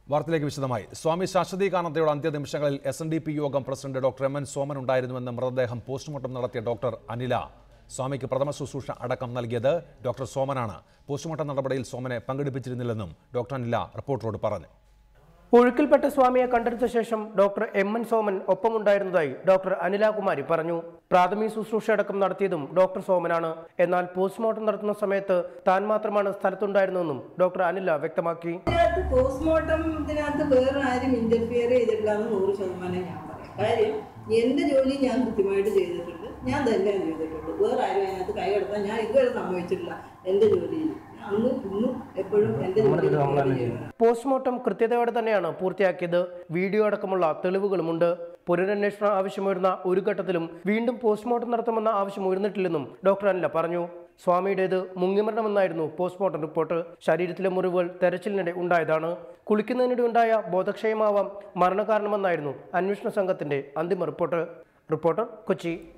വാർത്തയിലേക്ക് വിശദമായി സ്വാമി ശാശ്വതീകാനന്ദയുടെ അന്ത്യനിമിഷങ്ങളിൽ എസ് എൻ ഡി പി യോഗം president doctor M N Soman ഉണ്ടായിരുന്നുവെന്ന് മൃതദേഹം പോസ്റ്റ്മോർട്ടം നടത്തിയ ഡോക്ടർ അനില സ്വാമിക്ക് പ്രഥമ ശുശ്രൂഷ അടക്കം നൽകിയത് ഡോക്ടർ സോമനാണ് പോസ്റ്റ്മോർട്ടം നടപടിയിൽ സോമനെ പങ്കെടുപ്പിച്ചിരുന്നില്ലെന്നും ഡോക്ടർ അനില റിപ്പോർട്ടറോട് പറഞ്ഞു ഒഴുക്കിൽപ്പെട്ട സ്വാമിയെ കണ്ടെടുത്ത ശേഷം ഡോക്ടർ എം എൻ സോമൻ ഒപ്പമുണ്ടായിരുന്നതായി ഡോക്ടർ അനിലാകുമാരി പറഞ്ഞു പ്രാഥമിക ശുശ്രൂഷ അടക്കം നടത്തിയതും ഡോക്ടർ സോമനാണ് എന്നാൽ പോസ്റ്റ്മോർട്ടം നടത്തുന്ന സമയത്ത് താൻ മാത്രമാണ് സ്ഥലത്തുണ്ടായിരുന്നതെന്നും ഡോക്ടർ അനില വ്യക്തമാക്കി ഇതിനകത്ത് പോസ്റ്റ്മോർട്ടം ഇതിനകത്ത് വേറെ ആരും ഇന്റർഫിയർ ചെയ്തിട്ടില്ല എന്ന് നൂറ് ശതമാനം ഞാൻ പറയാം കാര്യം എന്റെ ജോലി ഞാൻ കൃത്യമായിട്ട് ചെയ്തിട്ടുണ്ട് ഞാൻ തന്നെ ചെയ്തിട്ടുണ്ട് വേറെ ആരും അതിനകത്ത് കൈകടത്താൻ ഞാൻ ഇതുവരെ സംഭവിച്ചിട്ടില്ല എന്റെ ജോലിയിൽ അന്നും ഇന്നും എപ്പോഴും എന്റെ ജോലി ഞാൻ ചെയ്യണം പോസ്റ്റ്മോർട്ടം കൃത്യതയോടെ തന്നെയാണ് പൂർത്തിയാക്കിയത് വീഡിയോ അടക്കമുള്ള തെളിവുകളുമുണ്ട് പുനരന്വേഷണം ആവശ്യമുയർന്ന ഒരു ഘട്ടത്തിലും വീണ്ടും പോസ്റ്റ്മോർട്ടം നടത്തുമെന്ന ആവശ്യം ഉയർന്നിട്ടില്ലെന്നും ഡോക്ടർ അനില പറഞ്ഞു സ്വാമിയുടേത് മുങ്ങിമരണമെന്നായിരുന്നു പോസ്റ്റ്മോർട്ടം റിപ്പോർട്ട് ശരീരത്തിലെ മുറിവുകൾ തെരച്ചിലിനിടെ ഉണ്ടായതാണ് കുളിക്കുന്നതിനിടെ ഉണ്ടായ ബോധക്ഷയമാവാം മരണകാരണമെന്നായിരുന്നു അന്വേഷണ സംഘത്തിന്റെ അന്തിമ റിപ്പോർട്ട് റിപ്പോർട്ടർ കൊച്ചി